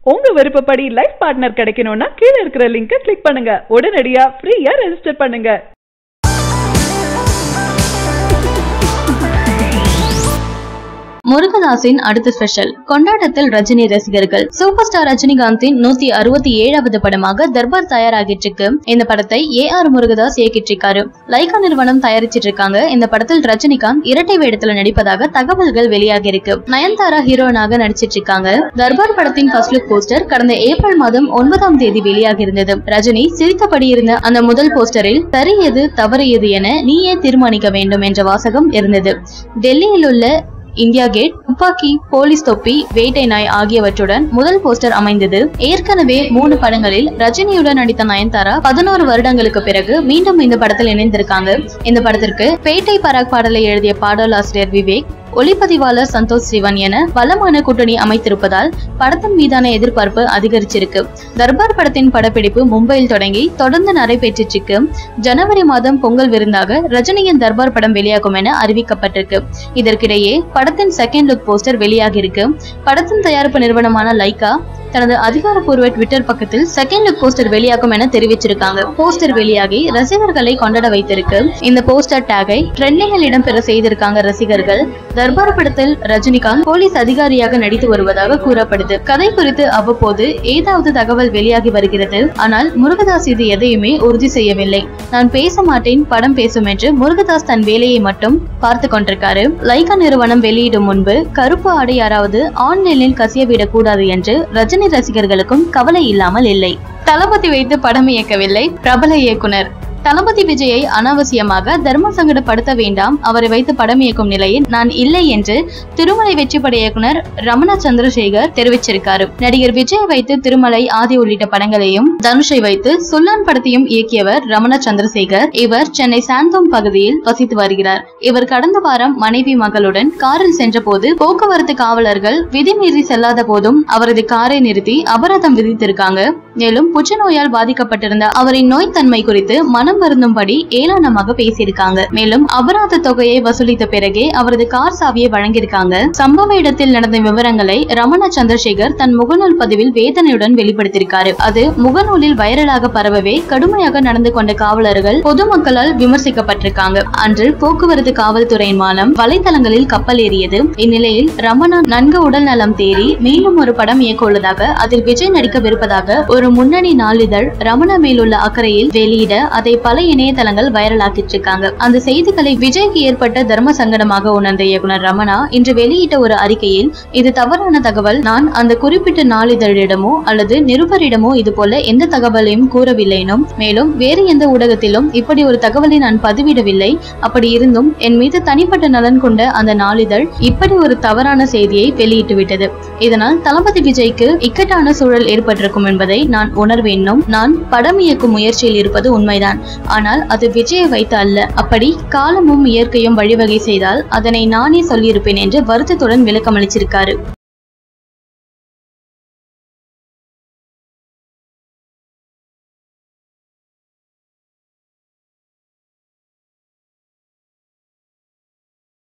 உங்க விருப்பப்படி life partner கிடைக்கணும்னா கீழ இருக்கிற லிங்கை கிளிக் பண்ணுங்க உடனடியா ஃப்ரீயா ரெஜிஸ்டர் பண்ணுங்க முருகதாஸின் அடுத்த ஸ்பெஷல் கொண்டாட்டத்தில் ரஜினி ரசிகர்கள் சூப்பர் ஸ்டார் ரஜினிகாந்தின் நூத்தி அறுபத்தி ஏழாவது படமாக தர்பார் தயாராகிட்டு இருக்கு இந்த படத்தை ஏ ஆர் முருகதாஸ் இயக்கிட்டு இருக்காரு லைகா நிறுவனம் தயாரிச்சிட்டு இருக்காங்க இந்த படத்தில் ரஜினிகாந்த் இரட்டை வேடத்துல நடிப்பதாக தகவல்கள் வெளியாகி இருக்கு நயன்தாரா ஹீரோனாக நடிச்சிட்டு இருக்காங்க தர்பார் படத்தின் ஃபர்ஸ்ட் லுக் போஸ்டர் கடந்த ஏப்ரல் மாதம் ஒன்பதாம் தேதி வெளியாகி இருந்தது ரஜினி சிரித்தபடி இருந்த அந்த முதல் போஸ்டரில் சரி எது தவறு எது என நீயே தீர்மானிக்க வேண்டும் என்ற வாசகம் இருந்தது டெல்லியில் உள்ள இந்தியா கேட் துப்பாக்கி போலீஸ் தொப்பி வேட்டை நாய் ஆகியவற்றுடன் முதல் போஸ்டர் அமைந்தது ஏற்கனவே மூணு படங்களில் ரஜினியுடன் நடித்த நயன்தாரா பதினோரு வருடங்களுக்கு பிறகு மீண்டும் இந்த படத்தில் இணைந்திருக்காங்க இந்த படத்திற்கு பேட்டை பராக் பாடலை எழுதிய பாடலாசிரியர் விவேக் ஒளிப்பதிவாளர் சந்தோஷ் சிவன் என பலமான கூட்டணி அமைத்திருப்பதால் படத்தின் மீதான எதிர்பார்ப்பு அதிகரிச்சிருக்கு தர்பார் படத்தின் படப்பிடிப்பு மும்பையில் தொடங்கி தொடர்ந்து நடைபெற்றிட்டு இருக்கு ஜனவரி மாதம் பொங்கல் விருந்தாக ரஜினியின் தர்பார் படம் வெளியாகும் என அறிவிக்கப்பட்டிருக்கு இதற்கிடையே படத்தின் செகண்ட் லுக் போஸ்டர் வெளியாகி இருக்கு படத்தின் தயாரிப்பு நிறுவனமான லைகா தனது அதிகாரப்பூர்வ ட்விட்டர் பக்கத்தில் செகண்ட் லுக் போஸ்டர் வெளியாகும் என தெரிவிச்சிருக்காங்க போஸ்டர் வெளியாகி ரசிகர்களை கொண்டாட வைத்திருக்கு இந்த போஸ்டர் டேகை ட்ரெண்டிங்கில் இடம்பெற செய்திருக்காங்க ரசிகர்கள் தர்பார் படத்தில் ரஜினிகாந்த் போலீஸ் அதிகாரியாக நடித்து வருவதாக கூறப்படுது கதை குறித்து அவ்வப்போது ஏதாவது தகவல் வெளியாகி வருகிறது ஆனால் முருகதாஸ் இது எதையுமே உறுதி செய்யவில்லை நான் பேச மாட்டேன் படம் பேசும் என்று முருகதாஸ் தன் வேலையை மட்டும் பார்த்து கொண்டிருக்காரு லைகா நிறுவனம் வெளியிடும் முன்பு கருப்பு ஆடை யாராவது ஆன்லைனில் கசியவிடக் கூடாது என்று ரஜினி ரசிகர்களுக்கும் கவலை இல்லாமல் இல்லை தளபதி வைத்து படம் இயக்கவில்லை பிரபல இயக்குனர் தளபதி விஜயை அனாவசியமாக தர்ம சங்கடப்படுத்த வேண்டாம் அவரை வைத்து படம் இயக்கும் நிலையில் நான் இல்லை என்று திருமலை வெற்றிப்பட இயக்குனர் ரமணா சந்திரசேகர் தெரிவிச்சிருக்காரு நடிகர் விஜயை வைத்து திருமலை ஆதி உள்ளிட்ட படங்களையும் தனுஷை வைத்து சுல்லான் படத்தையும் இயக்கியவர் ரமணா சந்திரசேகர் இவர் சென்னை சாந்தோம் பகுதியில் வசித்து வருகிறார் இவர் கடந்த வாரம் மனைவி மகளுடன் காரில் சென்றபோது போக்குவரத்து காவலர்கள் விதிமீறி செல்லாத போதும் அவரது காரை நிறுத்தி அபராதம் விதித்திருக்காங்க மேலும் புற்றுநோயால் பாதிக்கப்பட்டிருந்த அவரின் நோய் தன்மை குறித்து மனம் வருந்தும்படி ஏளனமாக பேசியிருக்காங்க மேலும் அபராத தொகையை வசூலித்த பிறகே அவரது கார் சாவியை வழங்கியிருக்காங்க சம்பவ இடத்தில் நடந்த விவரங்களை ரமண சந்திரசேகர் தன் முகநூல் பதிவில் வேதனையுடன் வெளிப்படுத்தியிருக்காரு அது முகநூலில் வைரலாக பரவவே கடுமையாக நடந்து கொண்ட காவலர்கள் பொதுமக்களால் விமர்சிக்கப்பட்டிருக்காங்க அன்று போக்குவரத்து காவல்துறையின் மானம் வலைதளங்களில் கப்பல் ஏறியது இந்நிலையில் ரமணா நன்கு உடல் நலம் தேறி மீண்டும் ஒரு படம் இயக்க உள்ளதாக அதில் விஜய் நடிக்கவிருப்பதாக ஒரு முன்னணி நாளிதழ் ரமணா மேலுள்ள அக்கறையில் வெளியிட அதை பல இணையதளங்கள் வைரலாக்கிட்டு இருக்காங்க அந்த செய்திகளை விஜய்க்கு ஏற்பட்ட தர்ம சங்கடமாக உணர்ந்த இயக்குனர் ரமணா இன்று வெளியிட்ட ஒரு அறிக்கையில் இது தவறான தகவல் நான் அந்த குறிப்பிட்ட நாளிதழிடமோ அல்லது நிருபரிடமோ இது போல எந்த தகவலையும் கூறவில்லைனும் மேலும் வேறு எந்த ஊடகத்திலும் இப்படி ஒரு தகவலை நான் பதிவிடவில்லை அப்படி இருந்தும் என் மீது தனிப்பட்ட நலன் கொண்ட அந்த நாளிதழ் இப்படி ஒரு தவறான செய்தியை வெளியிட்டு விட்டது இதனால் தளபதி விஜய்க்கு இக்கட்டான சூழல் ஏற்பட்டிருக்கும் என்பதை நான் உணர்வேனும் நான் படம் இயக்கும் முயற்சியில் இருப்பது உண்மைதான் ஆனால் அது விஜயை வைத்து அல்ல அப்படி காலமும் இயற்கையும் வழிவகை செய்தால் அதனை நானே சொல்லியிருப்பேன் என்று வருத்தத்துடன் விளக்கமளிச்சிருக்காரு